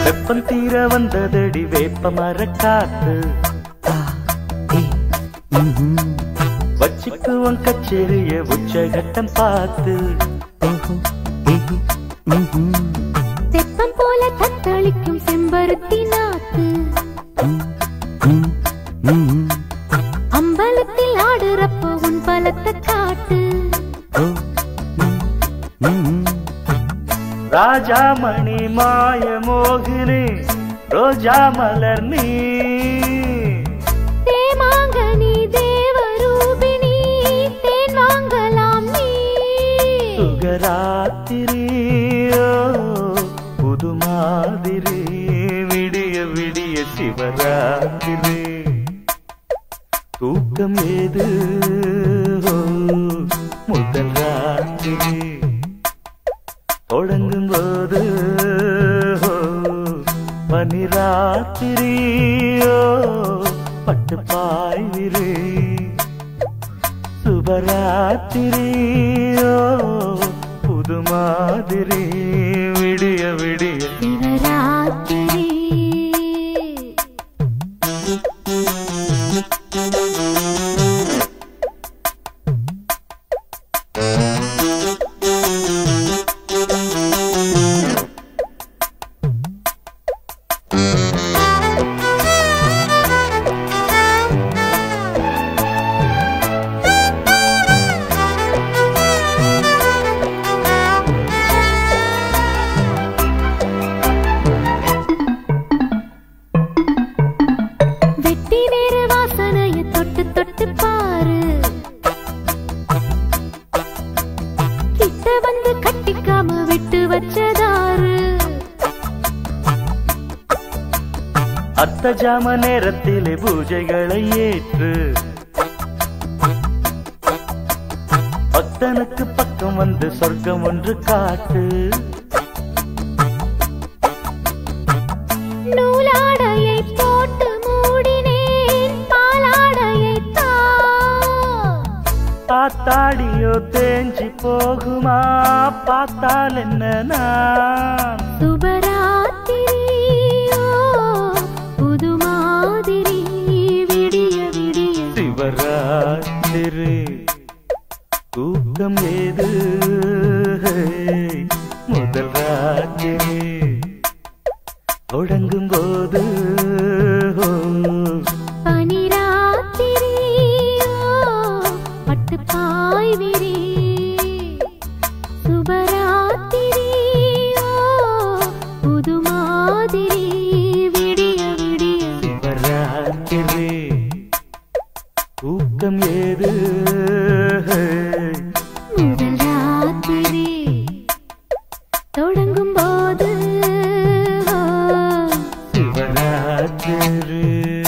வெப்பம் தீர வந்ததடி வேப்ப மரக்காத்து வச்சுக்குவன் கச்சேரிய உச்சகட்டம் பார்த்து தெப்பம் போல தத்தளிக்கும் செம்பருத்தி நாத்து அம்பலத்தில் ஆடுறப்போ உன் பலத்தை காட்டு ராஜாமணி மாய மோகினி ரோஜா மலர் நீ தேமாங்கனி தேவரூபிணி தேன் வாங்கலாம் நீ சுகராத்திரியோ புது மாதிரி விடிய விடிய சிவராத்திரி தூக்கம் ஏது ஓ, முதல் ராத்திரி தொடங்கும் போது ஓ, பனிராத்திரியோ பட்டு பாய்விரே சுபராத்திரியோ புது மாதிரி விடிய விடிய சிவராத்திரி வெட்டி வேறு வாசனைய தொட்டு தொட்டு பாரு கிட்ட வந்து கட்டிக்காம விட்டு வச்சதாரு அத்த ஜாம நேரத்திலே பூஜைகளை ஏற்று பக்தனுக்கு பக்கம் வந்து சொர்க்கம் ஒன்று காட்டு நூலாடையை போட்டு மூடினேன் பாலாடையை தா பார்த்தாடியோ தேஞ்சி போகுமா பார்த்தால் என்ன நான் சுபராத்திரியோ புது மாதிரி விடிய விடிய சிவராத்திரி தூக்கம் ஏது முதல் ராத்திரி தொடங்கும் போது பனிராத்திரியோ பட்டு பாய் விரி சுபராத்திரியோ புது மாதிரி விடிய விடிய சிவராத்திரி தூக்கம் ஏது முதல் ராத்திரி தொடங்கும் போது சிவராத்திரி